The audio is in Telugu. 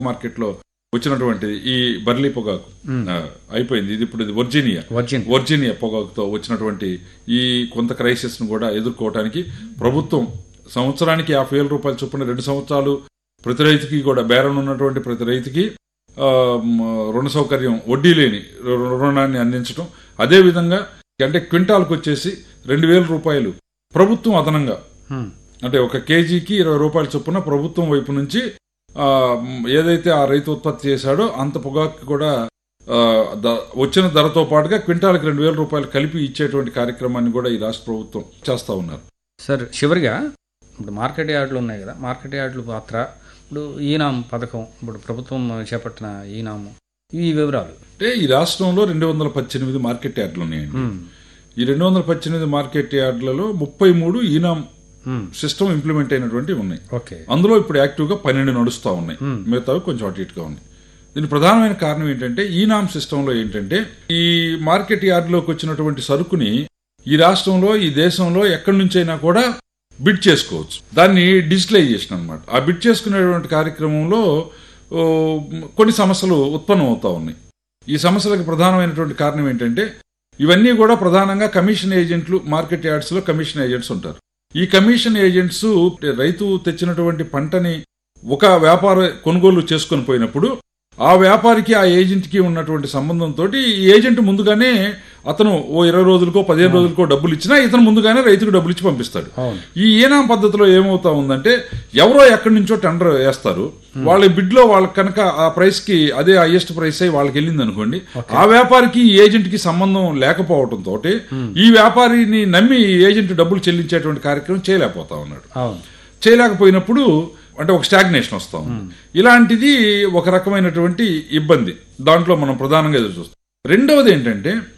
మార్కెట్ లో వచ్చినటువంటి ఈ బర్లీ పొగాకు ఆ, అయిపోయింది ఇది ఇప్పుడు ఇది వర్జీనియా వర్జిన్ వర్జీనియా పొగాకుతో వచ్చినటువంటి ఈ కొంత క్రైసిస్ ను కూడా ఎదుర్కోవడానికి ప్రభుత్వం సంవత్సరానికి యాభై వేల రూపాయలు చొప్పున రెండు సంవత్సరాలు ప్రతి రైతుకి కూడా బేరం ఉన్నటువంటి ప్రతి రైతుకి ఆ, మ, రుణ సౌకర్యం వడ్డీ లేని రు- రుణాన్ని అందించడం అదే విధంగా అంటే క్వింటాల్కి వచ్చేసి రెండు వేల రూపాయలు ప్రభుత్వం అదనంగా హ్మ్. అంటే ఒక కేజీకి ఇరవై రూపాయల చొప్పున ప్రభుత్వం వైపు నుంచి ఆ, మ్, ఏదైతే ఆ రైతు ఉత్పత్తి చేశాడో అంత పొగాకు కూడా ఆ, ద- వచ్చిన ధరతో పాటుగా క్వింటాల్కి రెండు వేల రూపాయలు కలిపి ఇచ్చేటువంటి కార్యక్రమాన్ని కూడా ఈ రాష్ట్ర ప్రభుత్వం చేస్తా ఉన్నారు సార్ చివరిగా ఇప్పుడు మార్కెట్ యార్డులు ఉన్నాయి కదా మార్కెట్ యార్డుల పాత్ర ఇప్పుడు ఈనాం పథకం ఇప్పుడు ప్రభుత్వం చేపట్టిన ఈనాము ఈ వివరాలు అంటే ఈ రాష్ట్రంలో రెండు వందల పద్దెనిమిది మార్కెట్ యార్డులు ఉన్నాయండి హ్మ్. ఈ రెండు వందల పద్దెనిమిది మార్కెట్ యార్డులలో ముప్పై మూడు ఈనాం హ్మ్. సిస్టమ్ ఇంప్లిమెంట్ అయినటువంటి ఉన్నాయి ఓకే అందులో ఇప్పుడు యాక్టివ్గా పన్నెండు నడుస్తూ ఉన్నాయి మిగతావి కొంచెం అటు ఇటుగా ఉన్నాయి దీని ప్రధానమైన కారణం ఏంటంటే ఈ నామ్ సిస్టంలో ఏంటంటే ఈ మార్కెట్ యార్డ్లోకి వచ్చినటువంటి సరుకుని ఈ రాష్ట్రంలో ఈ దేశంలో ఎక్కడి నుంచైనా కూడా బిడ్ చేసుకోవచ్చు దాన్ని డిజిటలైజేషన్ అన్నమాట ఆ బిడ్ చేసుకునేటువంటి కార్యక్రమంలో ఓ, కొన్ని సమస్యలు ఉత్పన్నం అవుతా ఉన్నాయి ఈ సమస్యలకు ప్రధానమైనటువంటి కారణం ఏంటంటే ఇవన్నీ కూడా ప్రధానంగా కమిషన్ ఏజెంట్లు మార్కెట్ యార్డ్స్ లో కమిషన్ ఏజెంట్స్ ఉంటారు ఈ కమిషన్ ఏజెంట్స్ రైతు తెచ్చినటువంటి పంటని ఒక వ్యాపార కొనుగోలు చేసుకొని పోయినప్పుడు ఆ వ్యాపారికి ఆ ఏజెంట్కి ఉన్నటువంటి సంబంధంతో ఈ ఏజెంట్ ముందుగానే అతను ఓ ఇరవై రోజులకో పదిహేను రోజులకో డబ్బులు ఇచ్చినా ఇతను ముందుగానే రైతుకు డబ్బులు ఇచ్చి పంపిస్తాడు అవును ఈ ఏనాం పద్ధతిలో ఏమవుతా ఉందంటే ఎవరో ఎక్కడి నుంచో టెండర్ వేస్తారు వాళ్ళ బిడ్ లో వాళ్ళకి కనుక ఆ ప్రైస్ కి అదే హైయెస్ట్ ప్రైస్ అయి వాళ్ళకి వెళ్ళింది అనుకోండి ఆ వ్యాపారికి ఈ ఏజెంట్ కి సంబంధం లేకపోవడం తోటి ఈ వ్యాపారిని నమ్మి ఈ ఏజెంట్ డబ్బులు చెల్లించేటువంటి కార్యక్రమం చేయలేకపోతా ఉన్నాడు అవును చేయలేకపోయినప్పుడు అంటే ఒక స్టాగ్నేషన్ వస్తా ఉంది ఇలాంటిది ఒక రకమైనటువంటి ఇబ్బంది దాంట్లో మనం ప్రధానంగా ఎదురు చూస్తాం రెండవది ఏంటంటే